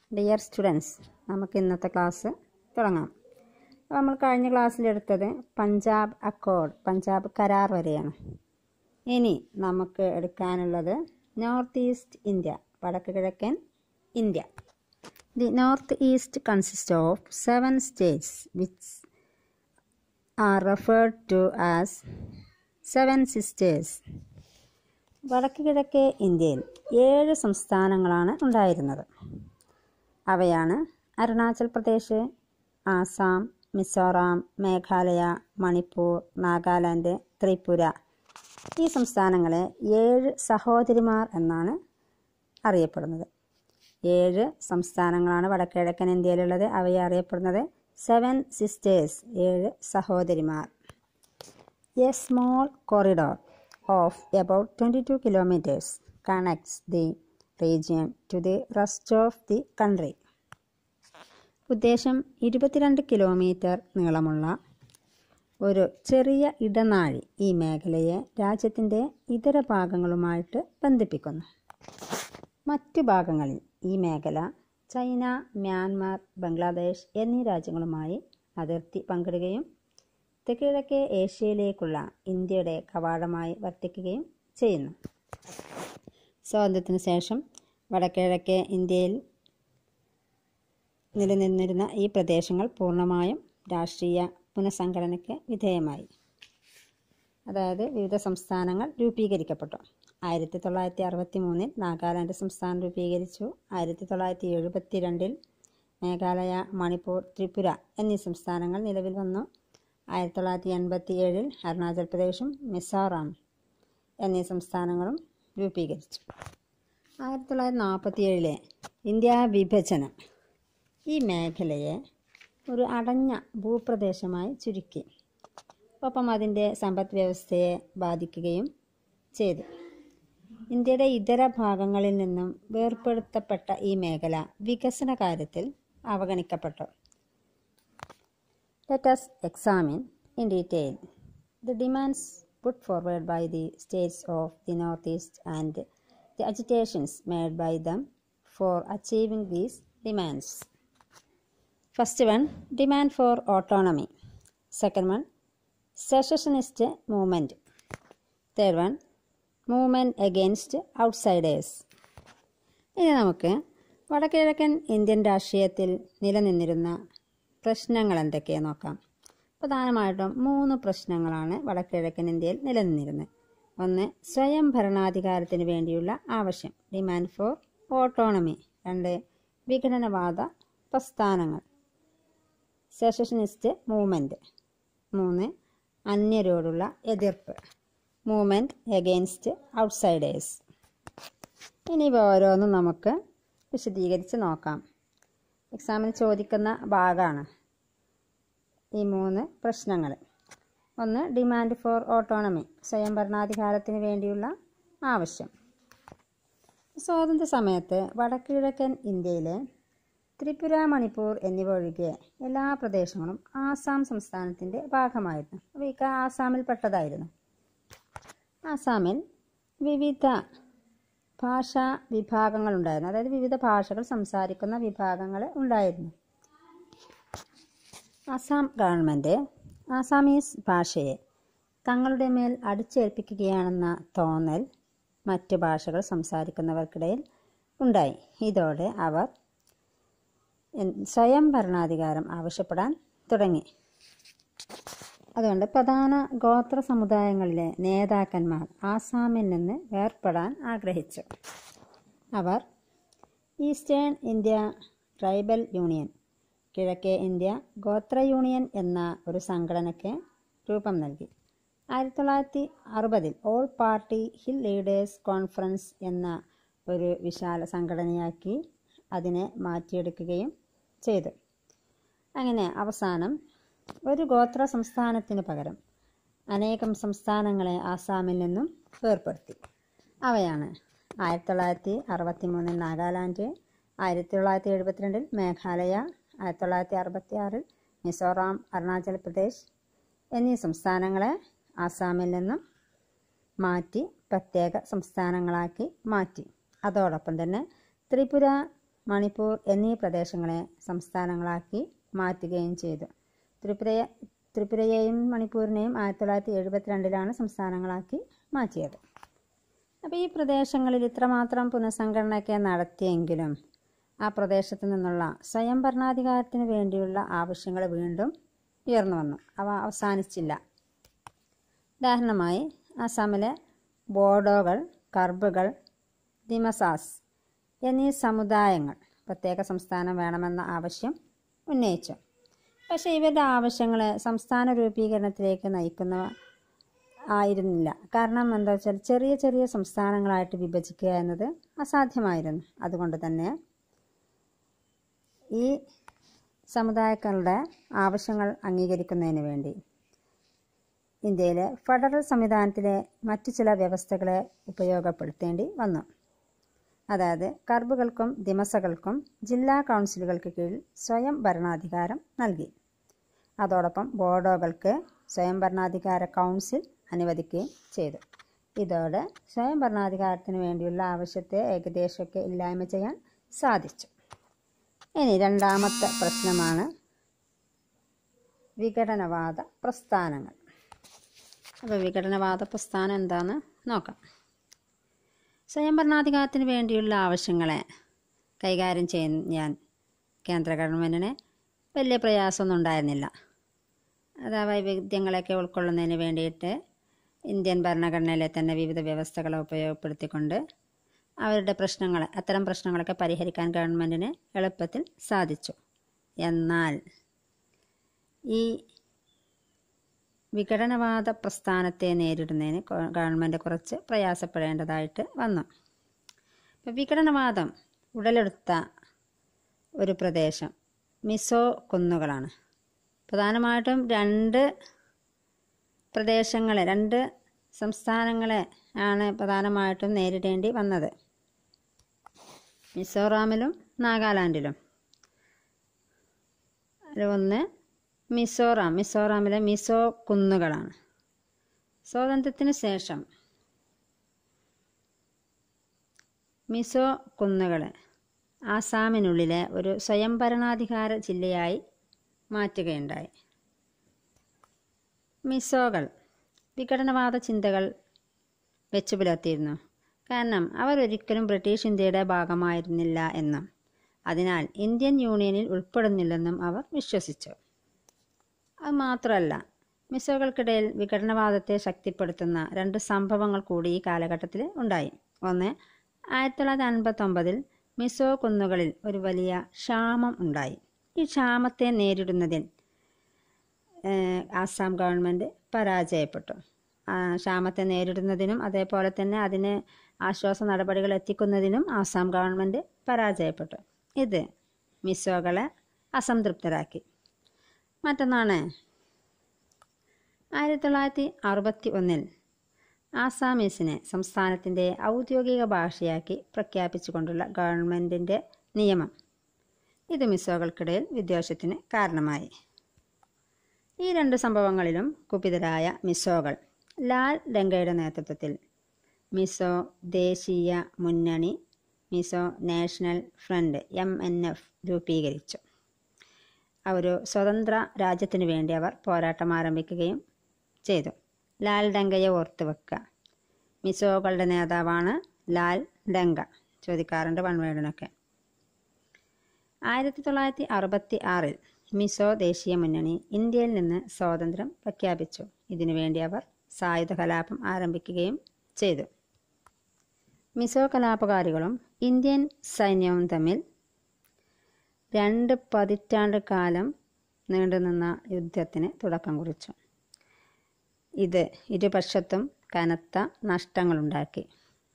Dear students നമുക്ക് ഇന്നത്തെ class തുടങ്ങാം അപ്പോൾ നമ്മൾ കഴിഞ്ഞ ക്ലാസ്സിലെടുത്തത് പഞ്ചാബ് അക്കോർഡ് പഞ്ചാബ് കരാർ വരെയാണ് ഇനി നമുക്ക് എടുക്കാനുള്ളത് നോർത്ത് ഈസ്റ്റ് ഇന്ത്യ വടക്ക് കിഴക്കൻ India the north east consist of seven states which are referred to as seven sisters വടക്ക് കിഴക്കേ ഇന്ത്യയിൽ ഏഴ് സംസ്ഥാനങ്ങളാണ് ഉണ്ടായിരുന്നത് അവയാണ് അരുണാചൽ പ്രദേശ് ആസാം മിസോറാം മേഘാലയ മണിപ്പൂർ നാഗാലാൻഡ് ത്രിപുര ഈ സംസ്ഥാനങ്ങളെ ഏഴ് സഹോദരിമാർ എന്നാണ് അറിയപ്പെടുന്നത് ഏഴ് സംസ്ഥാനങ്ങളാണ് വടക്കിഴക്കൻ ഇന്ത്യയിലുള്ളത് അവയെ അറിയപ്പെടുന്നത് സെവൻ സിസ്റ്റേഴ്സ് ഏഴ് സഹോദരിമാർ a small corridor of about 22 kilometers connects the region to the rest of the country. ഉദ്ദേശം ഇരുപത്തിരണ്ട് കിലോമീറ്റർ നീളമുള്ള ഒരു ചെറിയ ഇടനാഴി ഈ മേഖലയെ രാജ്യത്തിൻ്റെ ഇതര ഭാഗങ്ങളുമായിട്ട് ബന്ധിപ്പിക്കുന്നു മറ്റു ഭാഗങ്ങളിൽ ഈ മേഖല ചൈന മ്യാൻമാർ ബംഗ്ലാദേശ് എന്നീ രാജ്യങ്ങളുമായി അതിർത്തി പങ്കിടുകയും തെക്കിഴക്കേ ഏഷ്യയിലേക്കുള്ള ഇന്ത്യയുടെ കവാടമായി വർത്തിക്കുകയും ചെയ്യുന്നു സ്വാതന്ത്ര്യത്തിന് ശേഷം വടക്കിഴക്കേ ഇന്ത്യയിൽ നിലനിന്നിരുന്ന ഈ പ്രദേശങ്ങൾ പൂർണ്ണമായും രാഷ്ട്രീയ പുനഃസംഘടനയ്ക്ക് വിധേയമായി അതായത് വിവിധ സംസ്ഥാനങ്ങൾ രൂപീകരിക്കപ്പെട്ടു ആയിരത്തി തൊള്ളായിരത്തി അറുപത്തി മൂന്നിൽ നാഗാലാൻഡ് സംസ്ഥാനം രൂപീകരിച്ചു ആയിരത്തി തൊള്ളായിരത്തി എഴുപത്തി രണ്ടിൽ മേഘാലയ മണിപ്പൂർ ത്രിപുര എന്നീ സംസ്ഥാനങ്ങൾ നിലവിൽ വന്നു ആയിരത്തി തൊള്ളായിരത്തി എൺപത്തി ഏഴിൽ അരുണാചൽ പ്രദേശും മിസോറാം എന്നീ സംസ്ഥാനങ്ങളും രൂപീകരിച്ചു ആയിരത്തി തൊള്ളായിരത്തി നാൽപ്പത്തി ഏഴിലെ ഇന്ത്യ വിഭജനം ഈ മേഖലയെ ഒരു അടഞ്ഞ ഭൂപ്രദേശമായി ചുരുക്കി ഒപ്പം അതിൻ്റെ സമ്പദ് വ്യവസ്ഥയെ ബാധിക്കുകയും ചെയ്തു ഇന്ത്യയുടെ ഇതര ഭാഗങ്ങളിൽ നിന്നും വേർപെടുത്തപ്പെട്ട ഈ മേഖല വികസന കാര്യത്തിൽ അവഗണിക്കപ്പെട്ടു Let us examine in detail the demands put forward by the states of the Northeast and the agitations made by them for achieving these demands. First one, demand for autonomy. Second one, secessionist movement. Third one, movement against outsiders. ഇനി നമുക്ക് വടക്കിഴക്കൻ Indian രാഷ്ട്രീയത്തിൽ നിലനിന്നിരുന്ന പ്രശ്നങ്ങൾ എന്തൊക്കെയാണ് നോക്കാം പ്രധാനമായിട്ടും മൂന്ന് പ്രശ്നങ്ങളാണ് വടക്കിഴക്കൻ ഇന്ത്യയിൽ നിലനിന്നിരുന്നത് ഒന്ന് സ്വയം ഭരണാധികാരത്തിന് വേണ്ടിയുള്ള ആവശ്യം ഡിമാൻഡ് ഫോർ ഓട്ടോണമി രണ്ട് വിഘടനവാദ പ്രസ്ഥാനങ്ങൾ സെഷനിസ്റ്റ് മൂവ്മെൻറ്റ് മൂന്ന് അന്യരോടുള്ള എതിർപ്പ് മൂവ്മെൻറ്റ് എഗെയിൻസ്റ്റ് ഔട്ട്സൈഡേഴ്സ് ഇനി ഇവ ഓരോന്നും നമുക്ക് വിശദീകരിച്ച് നോക്കാം എക്സാമിന് ചോദിക്കുന്ന ഭാഗമാണ് ഈ മൂന്ന് പ്രശ്നങ്ങൾ ഒന്ന് ഡിമാൻഡ് ഫോർ ഓട്ടോണമി സ്വയം ഭരണാധികാരത്തിന് വേണ്ടിയുള്ള ആവശ്യം സ്വാതന്ത്ര്യ സമയത്ത് വടക്കിഴക്കൻ ഇന്ത്യയിലെ ത്രിപുര മണിപ്പൂർ എന്നിവ ഒഴികെ എല്ലാ പ്രദേശങ്ങളും ആസാം സംസ്ഥാനത്തിൻ്റെ ഭാഗമായിരുന്നു അവയൊക്കെ ആസാമിൽപ്പെട്ടതായിരുന്നു ആസാമിൽ വിവിധ ഭാഷാ വിഭാഗങ്ങളുണ്ടായിരുന്നു അതായത് വിവിധ ഭാഷകൾ സംസാരിക്കുന്ന വിഭാഗങ്ങൾ ഉണ്ടായിരുന്നു ആസാം ഗവൺമെൻറ് ആസാമീസ് ഭാഷയെ തങ്ങളുടെ മേൽ അടിച്ചേൽപ്പിക്കുകയാണെന്ന തോന്നൽ മറ്റ് ഭാഷകൾ സംസാരിക്കുന്നവർക്കിടയിൽ ഉണ്ടായി ഇതോടെ അവർ സ്വയം ഭരണാധികാരം ആവശ്യപ്പെടാൻ തുടങ്ങി അതുകൊണ്ട് പ്രധാന ഗോത്ര സമുദായങ്ങളിലെ നേതാക്കന്മാർ ആസാമിൽ നിന്ന് വേർപ്പെടാൻ ആഗ്രഹിച്ചു അവർ ഈസ്റ്റേൺ ഇന്ത്യ ട്രൈബൽ യൂണിയൻ കിഴക്കേ ഇന്ത്യ ഗോത്ര യൂണിയൻ എന്ന ഒരു സംഘടനയ്ക്ക് രൂപം നൽകി ആയിരത്തി തൊള്ളായിരത്തി അറുപതിൽ all party hill leaders conference എന്ന ഒരു വിശാല സംഘടനയാക്കി അതിനെ മാറ്റിയെടുക്കുകയും ചെയ്തു അങ്ങനെ അവസാനം ഒരു ഗോത്ര സംസ്ഥാനത്തിന് പകരം അനേകം സംസ്ഥാനങ്ങളെ ആസാമിൽ നിന്നും വേർപ്പെടുത്തി അവയാണ് ആയിരത്തി തൊള്ളായിരത്തി അറുപത്തി മൂന്നിൽ നാഗാലാൻഡ് ആയിരത്തി തൊള്ളായിരത്തി എഴുപത്തിരണ്ടിൽ മേഘാലയ ആയിരത്തി തൊള്ളായിരത്തി അറുപത്തി ആറിൽ മിസോറാം അരുണാചൽ പ്രദേശ് എന്നീ സംസ്ഥാനങ്ങളെ ആസാമിൽ നിന്നും മാറ്റി പ്രത്യേക സംസ്ഥാനങ്ങളാക്കി മാറ്റി അതോടൊപ്പം തന്നെ ത്രിപുര മണിപ്പൂർ എന്നീ പ്രദേശങ്ങളെ സംസ്ഥാനങ്ങളാക്കി മാറ്റുകയും ചെയ്തു ത്രിപുരയെ ത്രിപുരയെയും മണിപ്പൂരിനെയും ആയിരത്തി തൊള്ളായിരത്തി എഴുപത്തിരണ്ടിലാണ് സംസ്ഥാനങ്ങളാക്കി മാറ്റിയത് അപ്പോൾ ഈ പ്രദേശങ്ങളിൽ ഇത്രമാത്രം പുനഃസംഘടനയൊക്കെ നടത്തിയെങ്കിലും ആ പ്രദേശത്ത് നിന്നുള്ള സ്വയം ഭരണാധികാരത്തിന് വേണ്ടിയുള്ള ആവശ്യങ്ങൾ വീണ്ടും ഉയർന്നു വന്നു അവ അവസാനിച്ചില്ല ഉദാഹരണമായി അസമിലെ ബോഡോകൾ കർബുകൾ ദിമസാസ് എന്നീ സമുദായങ്ങൾ പ്രത്യേക സംസ്ഥാനം വേണമെന്ന ആവശ്യം ഉന്നയിച്ചു പക്ഷേ ഇവരുടെ ആവശ്യങ്ങൾ സംസ്ഥാന രൂപീകരണത്തിലേക്ക് നയിക്കുന്നവ ആയിരുന്നില്ല കാരണം എന്താ വെച്ചാൽ ചെറിയ ചെറിയ സംസ്ഥാനങ്ങളായിട്ട് വിഭജിക്കുക എന്നത് അസാധ്യമായിരുന്നു അതുകൊണ്ട് തന്നെ ഈ സമുദായക്കാരുടെ ആവശ്യങ്ങൾ അംഗീകരിക്കുന്നതിന് വേണ്ടി ഇന്ത്യയിലെ ഫെഡറൽ സംവിധാനത്തിലെ മറ്റു ചില വ്യവസ്ഥകളെ ഉപയോഗപ്പെടുത്തേണ്ടി വന്നു അതായത് കർബുകൾക്കും ദിമസകൾക്കും ജില്ലാ കൗൺസിലുകൾക്ക് കീഴിൽ സ്വയം ഭരണാധികാരം നൽകി അതോടൊപ്പം ബോഡോകൾക്ക് സ്വയം ഭരണാധികാര കൗൺസിൽ അനുവദിക്കുകയും ചെയ്തു ഇതോടെ സ്വയം ഭരണാധികാരത്തിന് വേണ്ടിയുള്ള ആവശ്യത്തെ ഏകദേശമൊക്കെ ഇല്ലായ്മ ചെയ്യാൻ സാധിച്ചു ഇനി രണ്ടാമത്തെ പ്രശ്നമാണ് വിഘടനവാദ പ്രസ്ഥാനങ്ങൾ അപ്പോൾ വിഘടനവാദ പ്രസ്ഥാനം എന്താണെന്ന് നോക്കാം സ്വയം ഭരണാധികാരത്തിന് വേണ്ടിയുള്ള ആവശ്യങ്ങളെ കൈകാര്യം ചെയ്യാൻ കേന്ദ്ര ഗവൺമെൻറ്റിന് വലിയ പ്രയാസമൊന്നും ഉണ്ടായിരുന്നില്ല അത് ആ വൈവിധ്യങ്ങളൊക്കെ ഉൾക്കൊള്ളുന്നതിന് വേണ്ടിയിട്ട് ഇന്ത്യൻ ഭരണഘടനയിലെ തന്നെ വിവിധ വ്യവസ്ഥകളെ ഉപയോഗപ്പെടുത്തിക്കൊണ്ട് അവരുടെ പ്രശ്നങ്ങൾ അത്തരം പ്രശ്നങ്ങളൊക്കെ പരിഹരിക്കാൻ ഗവൺമെൻറ്റിന് എളുപ്പത്തിൽ സാധിച്ചു എന്നാൽ ഈ വിഘടനവാദ പ്രസ്ഥാനത്തെ നേരിടുന്നതിന് ഗവ- ഗവൺമെൻറ് കുറച്ച് പ്രയാസപ്പെടേണ്ടതായിട്ട് വന്നു അപ്പോൾ വിഘടനവാദം ഉടലെടുത്ത ഒരു പ്രദേശം മിസോ കുന്നുകളാണ് പ്രധാനമായിട്ടും രണ്ട് പ്രദേശങ്ങളെ രണ്ട് സംസ്ഥാനങ്ങളെ ആണ് പ്രധാനമായിട്ടും നേരിടേണ്ടി വന്നത് മിസോറാമിലും നാഗാലാൻഡിലും അതിൽ ഒന്ന് മിസോറാം മിസോറാമിലെ മിസോ കുന്നുകളാണ് സ്വാതന്ത്ര്യത്തിന് ശേഷം മിസോ കുന്നുകൾ ആസാമിനുള്ളിലെ ഒരു സ്വയംഭരണാധികാര ജില്ലയായി മാറ്റുകയുണ്ടായി മിസോകൾ വിഘടനവാദ ചിന്തകൾ വെച്ചു പുലർത്തിയിരുന്നു കാരണം അവർ ഒരിക്കലും ബ്രിട്ടീഷ് ഇന്ത്യയുടെ ഭാഗമായിരുന്നില്ല എന്നും അതിനാൽ ഇന്ത്യൻ യൂണിയനിൽ ഉൾപ്പെടുന്നില്ലെന്നും അവർ വിശ്വസിച്ചു അത് മാത്രമല്ല മിസോകൾക്കിടയിൽ വിഘടനവാദത്തെ ശക്തിപ്പെടുത്തുന്ന രണ്ട് സംഭവങ്ങൾ കൂടി ഈ കാലഘട്ടത്തിൽ ഉണ്ടായി ഒന്ന് ആയിരത്തി തൊള്ളായിരത്തി അൻപത്തൊമ്പതിൽ മിസോ കുന്നുകളിൽ ഒരു വലിയ ക്ഷാമം ഉണ്ടായി ഈ ക്ഷാമത്തെ നേരിടുന്നതിൽ ഏഹ്, ആസാം ഗവൺമെൻറ് പരാജയപ്പെട്ടു ആ, ക്ഷാമത്തെ നേരിടുന്നതിനും അതേപോലെ തന്നെ അതിന് ആശ്വാസ നടപടികൾ എത്തിക്കുന്നതിനും ആസാം ഗവൺമെൻറ് പരാജയപ്പെട്ടു ഇത് മിസോകളെ അസംതൃപ്തരാക്കി മറ്റൊന്നാണ് ആയിരത്തി തൊള്ളായിരത്തി അറുപത്തി ഒന്നിൽ ആസാമീസിനെ സംസ്ഥാനത്തിൻ്റെ ഔദ്യോഗിക ഭാഷയാക്കി പ്രഖ്യാപിച്ചുകൊണ്ടുള്ള ഗവൺമെൻറ്റിൻ്റെ നിയമം ഇത് മിസോകൾക്കിടയിൽ വിദ്വേഷത്തിന് കാരണമായി ഈ രണ്ട് സംഭവങ്ങളിലും കുപിതരായ മിസോകൾ ലാൽ ഡങ്കയുടെ നേതൃത്വത്തിൽ മിസോ ദേശീയ മുന്നണി Mizo national front M N F രൂപീകരിച്ചു ആ ഒരു സ്വതന്ത്ര രാജ്യത്തിനു വേണ്ടി അവർ പോരാട്ടം ആരംഭിക്കുകയും ചെയ്തു ലാൽ ഡങ്കയെ ഓർത്ത് വെക്കുക മിസോകളുടെ നേതാവാണ് ലാൽ ഡങ്ക ചോദിക്കാറുണ്ട് വൺവേഡിനൊക്കെ ആയിരത്തി തൊള്ളായിരത്തി അറുപത്തി ആറിൽ മിസോ ദേശീയ മുന്നണി ഇന്ത്യയിൽ നിന്ന് സ്വാതന്ത്ര്യം പ്രഖ്യാപിച്ചു ഇതിനുവേണ്ടി അവർ സായുധ കലാപം ആരംഭിക്കുകയും ചെയ്തു മിസോ കലാപകാരികളും ഇന്ത്യൻ സൈന്യവും തമ്മിൽ രണ്ട് പതിറ്റാണ്ട് കാലം നീണ്ടുനിന്ന യുദ്ധത്തിന് തുടക്കം കുറിച്ചു ഇത് ഇരുപക്ഷത്തും കനത്ത നഷ്ടങ്ങളുണ്ടാക്കി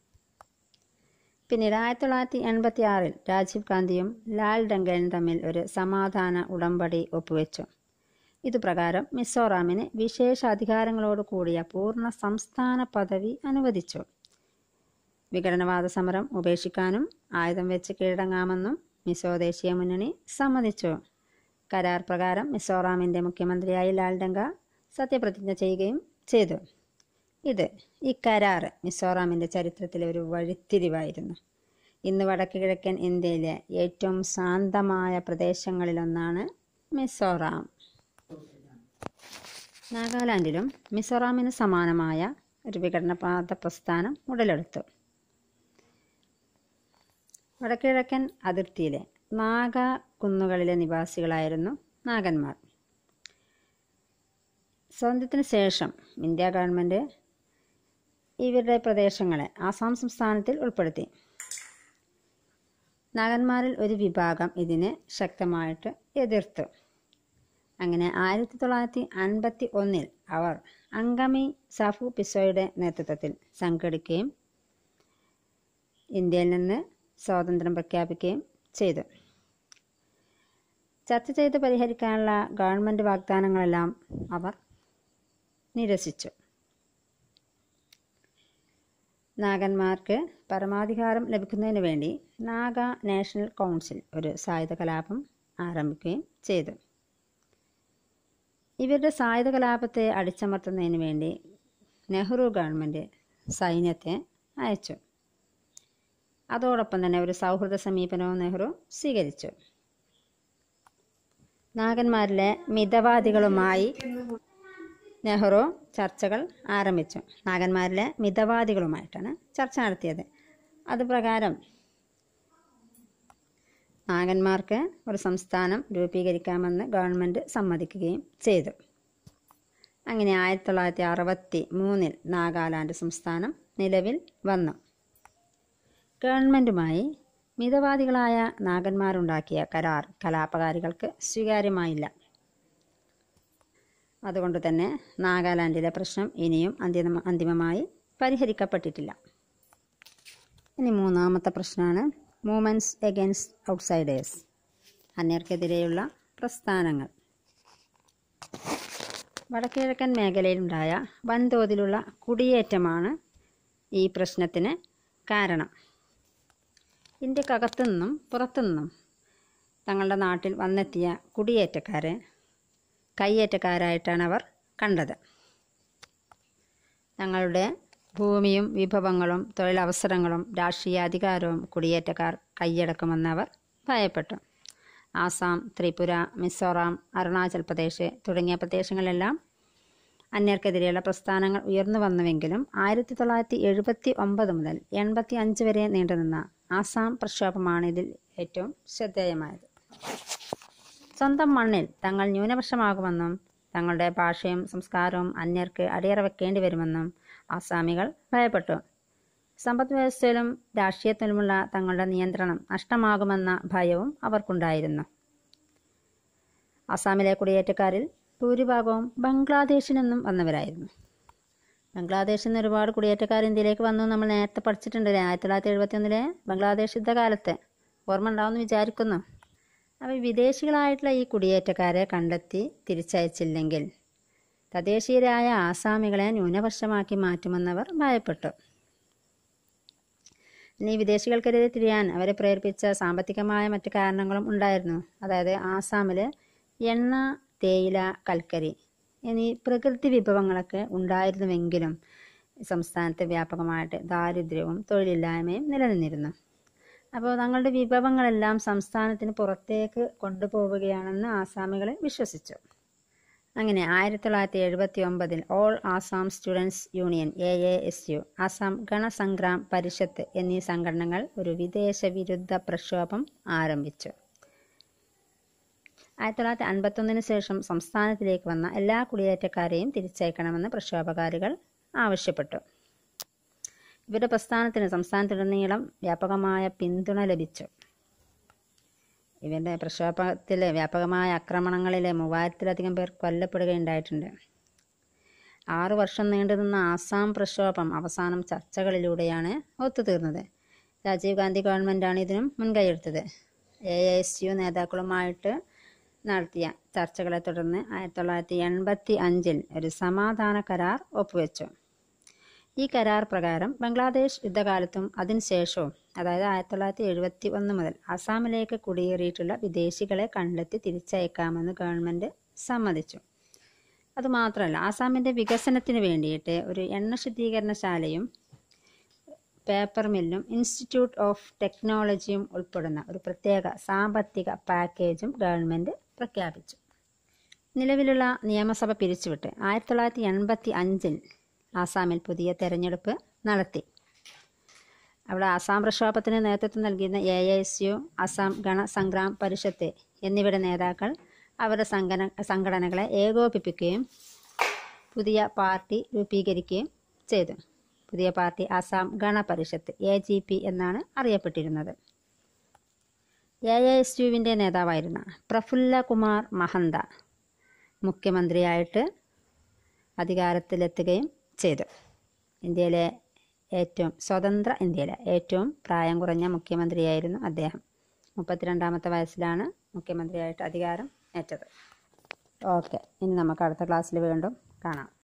പിന്നീട് ആയിരത്തി തൊള്ളായിരത്തി എൺപത്തി ആറിൽ രാജീവ് ഗാന്ധിയും ലാൽ ഡങ്കയും തമ്മിൽ ഒരു സമാധാന ഉടമ്പടി ഒപ്പുവെച്ചു ഇതുപ്രകാരം മിസോറാമിന് വിശേഷ അധികാരങ്ങളോട് കൂടിയ പൂർണ്ണ സംസ്ഥാന പദവി അനുവദിച്ചു വിഘടനവാദ സമരം ഉപേക്ഷിക്കാനും ആയുധം വെച്ച് കീഴടങ്ങാമെന്നും മിസോ ദേശീയ മുന്നണി സമ്മതിച്ചു കരാർ പ്രകാരം മിസോറാമിൻ്റെ മുഖ്യമന്ത്രിയായി ലാൽ ഡങ്ക സത്യപ്രതിജ്ഞ ചെയ്യുകയും ചെയ്തു ഇത് ഈ കരാർ മിസോറാമിൻ്റെ ചരിത്രത്തിലെ ഒരു വഴിത്തിരിവായിരുന്നു ഇന്ന് വടക്ക് കിഴക്കൻ ഇന്ത്യയിലെ ഏറ്റവും ശാന്തമായ പ്രദേശങ്ങളിലൊന്നാണ് മിസോറാം നാഗാലാൻഡിലും മിസോറാമിന് സമാനമായ ഒരു വിഘടനവാദ പ്രസ്ഥാനം ഉടലെടുത്തു വടക്കിഴക്കൻ അതിർത്തിയിലെ നാഗ കുന്നുകളിലെ നിവാസികളായിരുന്നു നാഗന്മാർ സ്വാതന്ത്ര്യത്തിന് ശേഷം ഇന്ത്യ ഗവൺമെൻറ് ഇവരുടെ പ്രദേശങ്ങളെ ആസാം സംസ്ഥാനത്തിൽ ഉൾപ്പെടുത്തി നാഗന്മാരിൽ ഒരു വിഭാഗം ഇതിനെ ശക്തമായിട്ട് എതിർത്തു അങ്ങനെ ആയിരത്തി തൊള്ളായിരത്തി അൻപത്തി ഒന്നിൽ അവർ അങ്കമി സാഫു പിസോയുടെ നേതൃത്വത്തിൽ സംഘടിക്കുകയും ഇന്ത്യയിൽ നിന്ന് സ്വാതന്ത്ര്യം പ്രഖ്യാപിക്കുകയും ചെയ്തു ചർച്ച ചെയ്ത് പരിഹരിക്കാനുള്ള ഗവൺമെൻറ് വാഗ്ദാനങ്ങളെല്ലാം അവർ നിരസിച്ചു നാഗന്മാർക്ക് പരമാധികാരം ലഭിക്കുന്നതിന് വേണ്ടി നാഗ നാഷണൽ കൗൺസിൽ ഒരു സായുധ കലാപം ആരംഭിക്കുകയും ചെയ്തു ഇവരുടെ സായുധ കലാപത്തെ അടിച്ചമർത്തുന്നതിന് വേണ്ടി നെഹ്റു ഗവൺമെൻറ് സൈന്യത്തെ അയച്ചു അതോടൊപ്പം തന്നെ ഒരു സൗഹൃദ സമീപനവും നെഹ്റു സ്വീകരിച്ചു നാഗന്മാരിലെ മിതവാദികളുമായി നെഹ്റു ചർച്ചകൾ ആരംഭിച്ചു നാഗന്മാരിലെ മിതവാദികളുമായിട്ടാണ് ചർച്ച നടത്തിയത് അതുപ്രകാരം നാഗന്മാർക്ക് ഒരു സംസ്ഥാനം രൂപീകരിക്കാമെന്ന് ഗവൺമെൻറ് സമ്മതിക്കുകയും ചെയ്തു അങ്ങനെ ആയിരത്തി തൊള്ളായിരത്തി അറുപത്തി മൂന്നിൽ നാഗാലാൻഡ് സംസ്ഥാനം നിലവിൽ വന്നു ഗവൺമെൻറ്റുമായി മിതവാദികളായ നാഗന്മാരുണ്ടാക്കിയ കരാർ കലാപകാരികൾക്ക് സ്വീകാര്യമായില്ല അതുകൊണ്ട് തന്നെ നാഗാലാൻഡിലെ പ്രശ്നം ഇനിയും അന്തിമ അന്തിമമായി പരിഹരിക്കപ്പെട്ടിട്ടില്ല ഇനി മൂന്നാമത്തെ പ്രശ്നമാണ് മൂവ്മെൻറ്റ്സ് എഗൻസ്റ്റ് ഔട്ട്സൈഡേഴ്സ് അന്യർക്കെതിരെയുള്ള പ്രസ്ഥാനങ്ങൾ വടക്കിഴക്കൻ മേഖലയിലുണ്ടായ വൻതോതിലുള്ള കുടിയേറ്റമാണ് ഈ പ്രശ്നത്തിന് കാരണം ഇന്ത്യക്കകത്തുനിന്നും പുറത്തുനിന്നും തങ്ങളുടെ നാട്ടിൽ വന്നെത്തിയ കുടിയേറ്റക്കാരെ കയ്യേറ്റക്കാരായിട്ടാണ് അവർ കണ്ടത് തങ്ങളുടെ ഭൂമിയും വിഭവങ്ങളും തൊഴിലവസരങ്ങളും രാഷ്ട്രീയ അധികാരവും കുടിയേറ്റക്കാർ കൈയടക്കുമെന്ന് അവർ ഭയപ്പെട്ടു ആസാം ത്രിപുര മിസോറാം അരുണാചൽ പ്രദേശ് തുടങ്ങിയ പ്രദേശങ്ങളിലെല്ലാം അന്യർക്കെതിരെയുള്ള പ്രസ്ഥാനങ്ങൾ ഉയർന്നു വന്നുവെങ്കിലും ആയിരത്തി തൊള്ളായിരത്തി എഴുപത്തി ഒമ്പത് മുതൽ എൺപത്തി അഞ്ച് വരെ നീണ്ടുനിന്ന ആസാം പ്രക്ഷോഭമാണ് ഇതിൽ ഏറ്റവും ശ്രദ്ധേയമായത് സ്വന്തം മണ്ണിൽ തങ്ങൾ ന്യൂനപക്ഷമാകുമെന്നും തങ്ങളുടെ ഭാഷയും സംസ്കാരവും അന്യർക്ക് അടിയറ വെക്കേണ്ടി വരുമെന്നും ആസാമികൾ ഭയപ്പെട്ടു സമ്പദ് വ്യവസ്ഥയിലും രാഷ്ട്രീയത്തിലുമുള്ള തങ്ങളുടെ നിയന്ത്രണം നഷ്ടമാകുമെന്ന ഭയവും അവർക്കുണ്ടായിരുന്നു ആസാമിലെ കുടിയേറ്റക്കാരിൽ ഭൂരിഭാഗവും ബംഗ്ലാദേശിൽ നിന്നും വന്നവരായിരുന്നു ബംഗ്ലാദേശിൽ നിന്ന് ഒരുപാട് കുടിയേറ്റക്കാർ ഇന്ത്യയിലേക്ക് വന്നു നമ്മൾ നേരത്തെ പഠിച്ചിട്ടുണ്ട് ആയിരത്തി തൊള്ളായിരത്തി എഴുപത്തി ഒന്നിലെ ബംഗ്ലാദേശ് യുദ്ധകാലത്ത് ഓർമ്മ ഉണ്ടാവുമെന്ന് വിചാരിക്കുന്നു അപ്പോൾ വിദേശികളായിട്ടുള്ള ഈ കുടിയേറ്റക്കാരെ കണ്ടെത്തി തിരിച്ചയച്ചില്ലെങ്കിൽ തദ്ദേശീയരായ ആസാമികളെ ന്യൂനപക്ഷമാക്കി മാറ്റുമെന്നവർ ഭയപ്പെട്ടു ഇനി വിദേശികൾക്കെതിരെ തിരിയാൻ അവരെ പ്രേരിപ്പിച്ച സാമ്പത്തികമായ മറ്റു കാരണങ്ങളും ഉണ്ടായിരുന്നു അതായത് ആസാമിൽ എണ്ണ തേയില കൽക്കരി എന്നീ പ്രകൃതി വിഭവങ്ങളൊക്കെ ഉണ്ടായിരുന്നുവെങ്കിലും സംസ്ഥാനത്ത് വ്യാപകമായിട്ട് ദാരിദ്ര്യവും തൊഴിലില്ലായ്മയും നിലനിന്നിരുന്നു അപ്പോൾ തങ്ങളുടെ വിഭവങ്ങളെല്ലാം സംസ്ഥാനത്തിന് പുറത്തേക്ക് കൊണ്ടുപോവുകയാണെന്ന് ആസാമികൾ വിശ്വസിച്ചു അങ്ങനെ ആയിരത്തി തൊള്ളായിരത്തി എഴുപത്തി ഒമ്പതിൽ all Assam students union A A S U Assam Ganasangram Parishad എന്നീ സംഘടനകൾ ഒരു വിദേശ വിരുദ്ധ പ്രക്ഷോഭം ആരംഭിച്ചു ആയിരത്തി തൊള്ളായിരത്തി അൻപത്തൊന്നിന് ശേഷം സംസ്ഥാനത്തിലേക്ക് വന്ന എല്ലാ കുടിയേറ്റക്കാരെയും തിരിച്ചയക്കണമെന്ന് പ്രക്ഷോഭകാരികൾ ആവശ്യപ്പെട്ടു ഇവരുടെ പ്രസ്ഥാനത്തിന് സംസ്ഥാനത്തുടനീളം വ്യാപകമായ പിന്തുണ ലഭിച്ചു ഇവരുടെ പ്രക്ഷോഭത്തിൽ വ്യാപകമായ ആക്രമണങ്ങളിൽ മൂവായിരത്തിലധികം പേർ കൊല്ലപ്പെടുകയുണ്ടായിട്ടുണ്ട് ആറു വർഷം നീണ്ടുനിന്ന ആസാം പ്രക്ഷോഭം അവസാനം ചർച്ചകളിലൂടെയാണ് ഒത്തുതീർന്നത് രാജീവ് ഗാന്ധി ഗവൺമെൻറ്റാണ് ഇതിനും മുൻകൈയെടുത്തത് എ എസ് യു നേതാക്കളുമായിട്ട് നടത്തിയ ചർച്ചകളെ തുടർന്ന് ആയിരത്തി തൊള്ളായിരത്തി എൺപത്തി അഞ്ചിൽ ഒരു സമാധാന കരാർ ഒപ്പുവെച്ചു ഈ കരാർ പ്രകാരം ബംഗ്ലാദേശ് യുദ്ധകാലത്തും അതിനുശേഷവും അതായത് ആയിരത്തി തൊള്ളായിരത്തി എഴുപത്തി ഒന്ന് മുതൽ അസാമിലേക്ക് കുടിയേറിയിട്ടുള്ള വിദേശികളെ കണ്ടെത്തി തിരിച്ചയക്കാമെന്ന് ഗവൺമെൻറ് സമ്മതിച്ചു അതുമാത്രമല്ല ആസാമിൻ്റെ വികസനത്തിന് വേണ്ടിയിട്ട് ഒരു എണ്ണ ശുദ്ധീകരണശാലയും പേപ്പർ മില്ലും ഇൻസ്റ്റിറ്റ്യൂട്ട് ഓഫ് ടെക്നോളജിയും ഉൾപ്പെടുന്ന ഒരു പ്രത്യേക സാമ്പത്തിക പാക്കേജും ഗവൺമെൻറ് പ്രഖ്യാപിച്ചു നിലവിലുള്ള നിയമസഭ പിരിച്ചുവിട്ട് ആയിരത്തി തൊള്ളായിരത്തി എൺപത്തി അഞ്ചിൽ ആസാമിൽ പുതിയ തെരഞ്ഞെടുപ്പ് നടത്തി അവിടെ ആസാം പ്രക്ഷോഭത്തിന് നേതൃത്വം നൽകിയിരുന്ന A S U Assam Gana Sangram Parishad എന്നിവയുടെ നേതാക്കൾ അവരുടെ സംഘടന സംഘടനകളെ ഏകോപിപ്പിക്കുകയും പുതിയ പാർട്ടി രൂപീകരിക്കുകയും ചെയ്തു പുതിയ party Assam Gana Parishad A G P എന്നാണ് അറിയപ്പെട്ടിരുന്നത് എ എസ് യുവിൻ്റെ നേതാവായിരുന്ന പ്രഫുല്ല കുമാർ മഹന്ത മുഖ്യമന്ത്രിയായിട്ട് അധികാരത്തിലെത്തുകയും ചെയ്തു ഇന്ത്യയിലെ ഏറ്റവും സ്വതന്ത്ര ഇന്ത്യയിലെ ഏറ്റവും പ്രായം കുറഞ്ഞ മുഖ്യമന്ത്രിയായിരുന്നു അദ്ദേഹം മുപ്പത്തിരണ്ടാമത്തെ വയസ്സിലാണ് മുഖ്യമന്ത്രിയായിട്ട് അധികാരം ഏറ്റത് ഓക്കെ ഇനി നമുക്ക് അടുത്ത ക്ലാസ്സിൽ വീണ്ടും കാണാം